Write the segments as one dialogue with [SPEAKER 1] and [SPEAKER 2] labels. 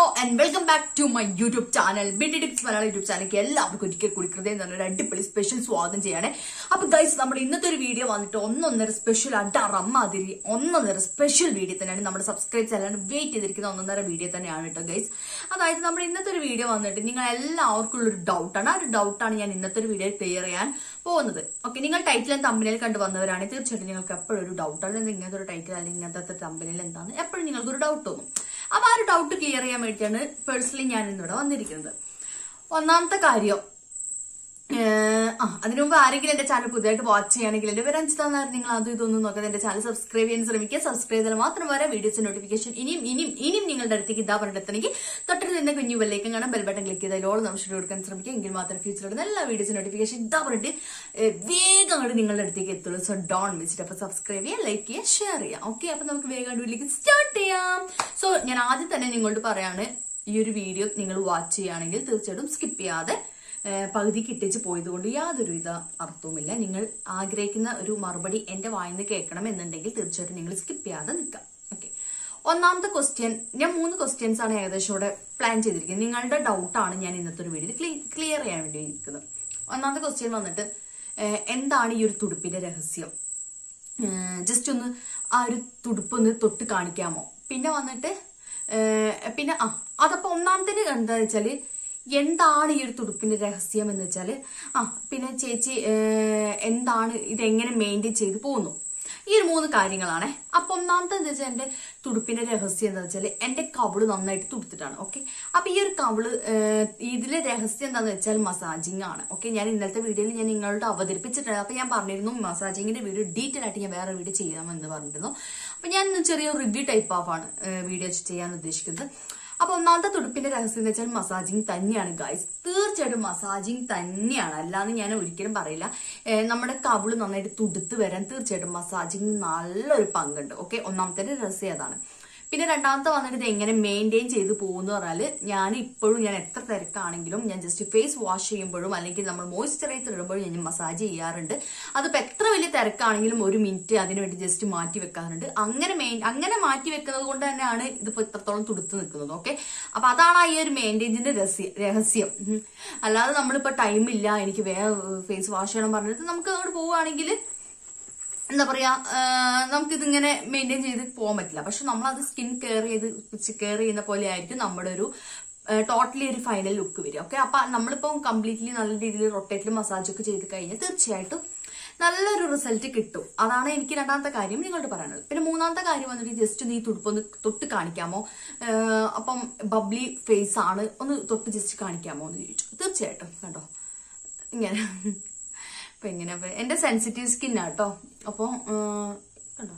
[SPEAKER 1] And welcome back to my YouTube channel beauty tips Malayalam YouTube ചാനലിലേക്ക് എല്ലാവർക്കും ഒരിക്കൽ കൂടി ഹൃദയം എന്ന് പറഞ്ഞൊരു അടിപൊളി സ്പെഷ്യൽ സ്വാഗതം ചെയ്യണേ അപ്പൊ ഗൈസ് നമ്മുടെ ഇന്നത്തെ ഒരു വീഡിയോ വന്നിട്ട് ഒന്നൊന്നര സ്പെഷ്യൽ അഡറമ്മാതിരി ഒന്നൊന്നര സ്പെഷ്യൽ വീഡിയോ തന്നെയാണ് നമ്മുടെ സബ്സ്ക്രൈബ്സ് എല്ലാവരും വെയിറ്റ് ചെയ്തിരിക്കുന്ന ഒന്നൊന്നര വീഡിയോ തന്നെയാണ് കേട്ടോ ഗൈസ് അതായത് നമ്മുടെ ഇന്നത്തെ ഒരു വീഡിയോ വന്നിട്ട് നിങ്ങൾ എല്ലാവർക്കും ഉള്ള ഒരു ഡൗട്ടാണ് ആ ഒരു ഡൗട്ടാണ് ഞാൻ ഇന്നത്തെ ഒരു വീഡിയോ ക്ലിയർ ചെയ്യാൻ പോകുന്നത് ഓക്കെ നിങ്ങൾ ടൈറ്റിലും തമ്പനിയിൽ കണ്ടു വന്നവരാണെങ്കിൽ തീർച്ചയായിട്ടും നിങ്ങൾക്ക് എപ്പോഴും ഒരു ഡൗട്ടാണ് ഇങ്ങനത്തെ ഒരു ടൈറ്റിൽ അല്ലെങ്കിൽ ഇങ്ങനത്തെ തമ്പനിയിൽ എന്താണ് എപ്പോഴും നിങ്ങൾക്ക് ഒരു ഡൗട്ട് തോന്നും അപ്പൊ ആ ഒരു ഡൗട്ട് ക്ലിയർ ചെയ്യാൻ വേണ്ടിയിട്ടാണ് പേഴ്സണലി ഞാൻ ഇന്നിവിടെ വന്നിരിക്കുന്നത് ഒന്നാമത്തെ കാര്യം ഏഹ്, ആ അതിനു മുമ്പ് ആരെങ്കിലും എന്റെ ചാനൽ പുതിയതായിട്ട് വാച്ച് ചെയ്യുകയാണെങ്കിൽ എന്റെ പേര് അഞ്ചിതാന്നായിരുന്നു നിങ്ങൾ അതും ഇതൊന്നും നോക്കാതെ എന്റെ ചാനൽ സബ്സ്ക്രൈബ് ചെയ്യാൻ ശ്രമിക്കുക സബ്സ്ക്രൈബ് ചെയ്താൽ മാത്രം വരെ വീഡിയോസ് നോട്ടിഫിക്കേഷൻ ഇനിയും ഇനിയും ഇനിയും നിങ്ങളുടെ അടുത്തേക്ക് ഇതാ പറഞ്ഞിട്ടെങ്കിൽ തൊട്ടടുത്ത് നിന്ന് കുഞ്ഞു ബെല്ലേക്കും കാണാൻ ബെൽ ബട്ടൺ ക്ലിക്ക് ചെയ്താൽ ഓൾ നമുക്ക് കൊടുക്കാൻ ശ്രമിക്കുക എങ്കിൽ മാത്രമേ ഫ്യൂച്ചറിൽ എല്ലാ വീഡിയോസ് നോട്ടിഫിക്കേഷൻ ഇതാ പറഞ്ഞിട്ട് ഏഹ്, വേഗം അങ്ങോട്ട് നിങ്ങളുടെ അടുത്തേക്ക് എത്തുള്ളൂ സോ ഡോൺ വെച്ചിട്ട് അപ്പൊ സബ്സ്ക്രൈബ് ചെയ്യുക ലൈക്ക് ചെയ്യുക ഷെയർ ചെയ്യുക ഓക്കെ അപ്പൊ നമുക്ക് വേഗം വീട്ടിലേക്ക് സ്റ്റാർട്ട് ചെയ്യാം സോ ഞാൻ ആദ്യം തന്നെ നിങ്ങളോട് പറയാണ് ഈ ഒരു വീഡിയോ നിങ്ങൾ വാച്ച് ചെയ്യുകയാണെങ്കിൽ തീർച്ചയായിട്ടും സ്കിപ്പ് ചെയ്യാതെ ഏഹ് പകുതി കിട്ടിച്ച് പോയത് കൊണ്ട് യാതൊരുവിധ അർത്ഥവുമില്ല നിങ്ങൾ ആഗ്രഹിക്കുന്ന ഒരു മറുപടി എന്റെ വായിന്ന് കേൾക്കണം എന്നുണ്ടെങ്കിൽ തീർച്ചയായിട്ടും നിങ്ങൾ സ്കിപ്പ് ചെയ്യാതെ നിൽക്കാം ഓക്കെ ഒന്നാമത്തെ ക്വസ്റ്റ്യൻ ഞാൻ മൂന്ന് ക്വസ്റ്റ്യൻസ് ആണ് ഏകദേശം ഇവിടെ പ്ലാൻ ചെയ്തിരിക്കുന്നത് നിങ്ങളുടെ ഡൗട്ടാണ് ഞാൻ ഇന്നത്തെ ഒരു വീഡിയോയിൽ ക്ലിയർ ചെയ്യാൻ വേണ്ടി ഇരിക്കുന്നത് ഒന്നാമത്തെ ക്വസ്റ്റ്യൻ വന്നിട്ട് ഏഹ് എന്താണ് ഈ ഒരു തുടുപ്പിന്റെ രഹസ്യം ജസ്റ്റ് ഒന്ന് ആ ഒരു തുടുപ്പ് ഒന്ന് തൊട്ട് കാണിക്കാമോ പിന്നെ വന്നിട്ട് ഏഹ് പിന്നെ ആ അതപ്പോ ഒന്നാമത്തേന് എന്താ വെച്ചാല് എന്താണ് ഈ ഒരു തുടുപ്പിന്റെ രഹസ്യം എന്ന് വെച്ചാല് ആ പിന്നെ ചേച്ചി ഏഹ് എന്താണ് ഇതെങ്ങനെ മെയിൻറ്റെയിൻ ചെയ്ത് പോകുന്നു ഈ ഒരു മൂന്ന് കാര്യങ്ങളാണ് അപ്പൊ ഒന്നാമത്തെ എന്താ വെച്ചാൽ എന്റെ തുടുപ്പിന്റെ രഹസ്യം എന്താ വെച്ചാൽ എന്റെ കവിള് നന്നായിട്ട് തുടുത്തിട്ടാണ് ഓക്കെ അപ്പൊ ഈ ഒരു കവിള് ഏഹ്, ഇതിലെ രഹസ്യം എന്താന്ന് വെച്ചാൽ മസാജിങ് ആണ് ഓക്കെ ഞാൻ ഇന്നലത്തെ വീഡിയോയിൽ ഞാൻ നിങ്ങളോട് അവതരിപ്പിച്ചിട്ടുണ്ട് അപ്പൊ ഞാൻ പറഞ്ഞിരുന്നു മസാജിങ്ങിന്റെ വീഡിയോ ഡീറ്റെയിൽ ആയിട്ട് ഞാൻ വേറെ വീഡിയോ ചെയ്യാമെന്ന് പറഞ്ഞിരുന്നു അപ്പൊ ഞാൻ ഇന്ന് ചെറിയ റിവ്യൂ ടൈപ്പ് ഓഫ് ആണ് വീഡിയോ ചെയ്യാൻ ഉദ്ദേശിക്കുന്നത് അപ്പൊ ഒന്നാമത്തെ തുടുപ്പിന്റെ രഹസ്യം എന്ന് വെച്ചാൽ മസാജിങ് തന്നെയാണ് ഗായ്സ് തീർച്ചയായിട്ടും മസാജിങ് തന്നെയാണ് അല്ലാന്ന് ഞാൻ ഒരിക്കലും പറയില്ല ഏഹ് നമ്മുടെ കവിള് നന്നായിട്ട് തുടുത്ത് വരാൻ തീർച്ചയായിട്ടും മസാജിങ് നല്ലൊരു പങ്കുണ്ട് ഓക്കെ ഒന്നാമത്തെ രഹസ്യം അതാണ് പിന്നെ രണ്ടാമത്തെ വന്നിട്ട് ഇത് എങ്ങനെ മെയിൻറ്റെയിൻ ചെയ്ത് പോകുന്നു പറഞ്ഞാല് ഞാൻ ഇപ്പോഴും ഞാൻ എത്ര തിരക്കാണെങ്കിലും ഞാൻ ജസ്റ്റ് ഫേസ് വാഷ് ചെയ്യുമ്പോഴും അല്ലെങ്കിൽ നമ്മൾ മോയ്സ്ചറൈസർ ഇടുമ്പോഴും ഞാൻ മസാജ് ചെയ്യാറുണ്ട് അതിപ്പോ എത്ര വലിയ തിരക്കാണെങ്കിലും ഒരു മിനിറ്റ് അതിനു വേണ്ടി ജസ്റ്റ് മാറ്റി വെക്കാറുണ്ട് അങ്ങനെ മെയിൻ അങ്ങനെ മാറ്റി വെക്കുന്നത് കൊണ്ട് തന്നെയാണ് ഇതിപ്പോ ഇത്രത്തോളം തുടുത്ത് നിൽക്കുന്നത് ഓക്കെ അപ്പൊ അതാണ് ആ ഈ ഒരു മെയിൻറ്റെയിൻസിന്റെ രഹസ്യം രഹസ്യം ഉം. അല്ലാതെ നമ്മളിപ്പോ ടൈമില്ല എനിക്ക് വേറെ ഫേസ് വാഷ് ചെയ്യണം പറഞ്ഞിട്ട് നമുക്ക് അങ്ങോട്ട് പോവുകയാണെങ്കിൽ എന്താ പറയാ നമുക്ക് ഇതിങ്ങനെ മെയിൻറ്റെയിൻ ചെയ്ത് പോകാൻ പറ്റില്ല പക്ഷെ നമ്മൾ അത് സ്കിൻ കെയർ ചെയ്ത് കെയർ ചെയ്യുന്ന പോലെ ആയിരിക്കും നമ്മുടെ ഒരു ടോട്ടലി ഒരു ഫൈനൽ ലുക്ക് വരിക ഓക്കെ അപ്പൊ നമ്മളിപ്പം കംപ്ലീറ്റ്ലി നല്ല രീതിയിൽ റൊട്ടേറ്റിൽ മസാജ് ഒക്കെ ചെയ്ത് കഴിഞ്ഞാൽ തീർച്ചയായിട്ടും നല്ലൊരു റിസൾട്ട് കിട്ടും അതാണ് എനിക്ക് രണ്ടാമത്തെ കാര്യം നിങ്ങളോട് പറയാനുള്ളത് പിന്നെ മൂന്നാമത്തെ കാര്യം വന്നിട്ട് ജസ്റ്റ് ഒന്ന് ഈ തുടുപ്പൊന്ന് തൊട്ട് കാണിക്കാമോ ഏഹ് അപ്പം ബബ്ലി ഫേസ് ആണ് ഒന്ന് തൊട്ട് ജസ്റ്റ് കാണിക്കാമോ എന്ന് ചോദിച്ചു തീർച്ചയായിട്ടും കണ്ടോ ഇങ്ങനെ അപ്പൊ ഇങ്ങനെ അപ്പൊ എന്റെ സെൻസിറ്റീവ് സ്കിന്നാട്ടോ അപ്പൊ ഏഹ്, കണ്ടോ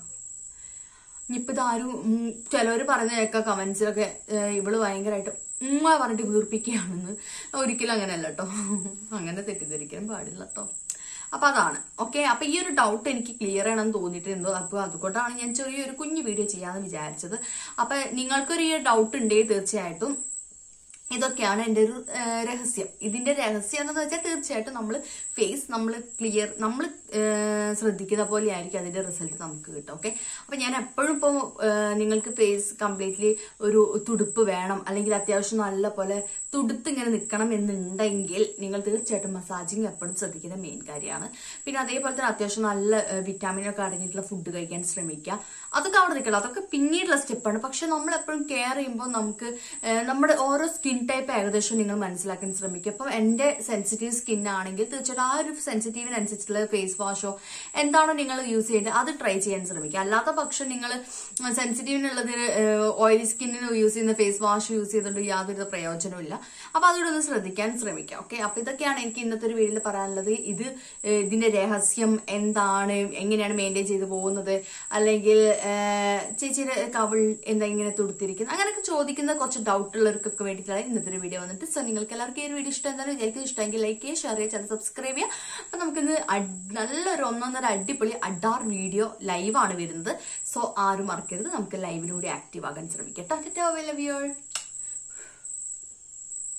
[SPEAKER 1] ഇനിയിപ്പോ ഇതാരും ചിലവര് പറഞ്ഞ കേൾക്കാം കമന്റ്സിലൊക്കെ ഏഹ്, ഇവള് ഭയങ്കരമായിട്ട് ഉമ്മ പറഞ്ഞിട്ട് വീർപ്പിക്കുകയാണെന്ന് ഒരിക്കലും അങ്ങനെയല്ല കേട്ടോ അങ്ങനെ തെറ്റിദ്ധരിക്കാൻ പാടില്ല കേട്ടോ അപ്പൊ അതാണ് ഓക്കെ അപ്പൊ ഈ ഒരു ഡൗട്ട് എനിക്ക് ക്ലിയർ ചെയ്യണമെന്ന് തോന്നിയിട്ടുണ്ട് അപ്പൊ അതുകൊണ്ടാണ് ഞാൻ ചെറിയൊരു കുഞ്ഞു വീഡിയോ ചെയ്യാന്ന് വിചാരിച്ചത് അപ്പൊ നിങ്ങൾക്കൊരു ഈ ഡൗട്ട് ഉണ്ടെങ്കിൽ തീർച്ചയായിട്ടും ഇതൊക്കെയാണ് എൻ്റെ ഒരു ആ, രഹസ്യം ഇതിന്റെ രഹസ്യം എന്താണെന്ന് വെച്ചാൽ തീർച്ചയായിട്ടും നമ്മൾ ഫേസ് നമ്മൾ ക്ലിയർ നമ്മൾ ശ്രദ്ധിക്കുന്ന പോലെ ആയിരിക്കും അതിന്റെ റിസൾട്ട് നമുക്ക് കിട്ടും ഓക്കെ അപ്പൊ ഞാൻ എപ്പോഴും ഇപ്പോൾ നിങ്ങൾക്ക് ഫേസ് കംപ്ലീറ്റ്ലി ഒരു തുടുപ്പ് വേണം അല്ലെങ്കിൽ അത്യാവശ്യം നല്ല പോലെ തുടുത്ത് ഇങ്ങനെ നിൽക്കണം എന്നുണ്ടെങ്കിൽ നിങ്ങൾ തീർച്ചയായിട്ടും മസാജിങ് എപ്പോഴും ശ്രദ്ധിക്കുന്ന മെയിൻ കാര്യമാണ് പിന്നെ അതേപോലെ തന്നെ അത്യാവശ്യം നല്ല വിറ്റാമിൻ ഒക്കെ അടങ്ങിയിട്ടുള്ള ഫുഡ് കഴിക്കാൻ ശ്രമിക്കുക അതൊക്കെ അവിടെ നിൽക്കണം അതൊക്കെ പിന്നീടുള്ള സ്റ്റെപ്പാണ് പക്ഷെ നമ്മൾ എപ്പോഴും കെയർ ചെയ്യുമ്പോൾ നമുക്ക് ഏഹ്, നമ്മുടെ ഓരോ സ്കിൻ ടൈപ്പ് ഏകദേശം നിങ്ങൾ മനസ്സിലാക്കാൻ ശ്രമിക്കുക അപ്പം എന്റെ സെൻസിറ്റീവ് സ്കിൻ ആണെങ്കിൽ തീർച്ചയായിട്ടും ആ ഒരു സെൻസിറ്റീവിനനുസരിച്ചുള്ള ഫേസ് വാഷോ എന്താണോ നിങ്ങൾ യൂസ് ചെയ്യേണ്ടത് അത് ട്രൈ ചെയ്യാൻ ശ്രമിക്കുക അല്ലാത്ത പക്ഷം നിങ്ങൾ സെൻസിറ്റീവിനുള്ളത് ഓയിലി സ്കിന്നിന് യൂസ് ചെയ്യുന്ന ഫേസ് വാഷ് യൂസ് ചെയ്തുകൊണ്ട് യാതൊരു പ്രയോജനവും ഇല്ല അപ്പൊ അതുകൂടെ ഒന്ന് ശ്രദ്ധിക്കാൻ ശ്രമിക്കുക ഓക്കെ അപ്പൊ ഇതൊക്കെയാണ് എനിക്ക് ഇന്നത്തെ ഒരു വീഡിയോയിൽ പറയാനുള്ളത് ഇത് ഏഹ്, ഇതിന്റെ രഹസ്യം എന്താണ് എങ്ങനെയാണ് മെയിൻറ്റെയിൻ ചെയ്ത് പോകുന്നത് അല്ലെങ്കിൽ ഏഹ്, ചേച്ചിയുടെ കവിൾ എന്താ ഇങ്ങനെ തുടുത്തിരിക്കുന്നത് അങ്ങനെയൊക്കെ ചോദിക്കുന്ന കുറച്ച് ഡൗട്ട് ഉള്ളവർക്കൊക്കെ വേണ്ടിയിട്ടാണ് ഇന്നത്തെ ഒരു വീഡിയോ വന്നിട്ട് സോ നിങ്ങൾക്ക് എല്ലാവർക്കും ഈ ഒരു വീഡിയോ ഇഷ്ടം എന്തായാലും വിചാരിക്കും ഇഷ്ടമെങ്കിൽ ലൈക്ക് ചെയ്യുക ഷെയർ ചെയ്യുക ചാനൽ സബ്സ്ക്രൈബ് ചെയ്യുക അപ്പൊ നമുക്കിന്ന് അഡ്- നല്ലൊരു ഒന്നൊന്നര അടിപൊളി അഡാർ വീഡിയോ ലൈവാണ് വരുന്നത് സോ ആരും മറക്കരുത് നമുക്ക് ലൈവിലൂടെ ആക്റ്റീവ് ആകാൻ ശ്രമിക്കാം ടാറ്റ ലവ് യു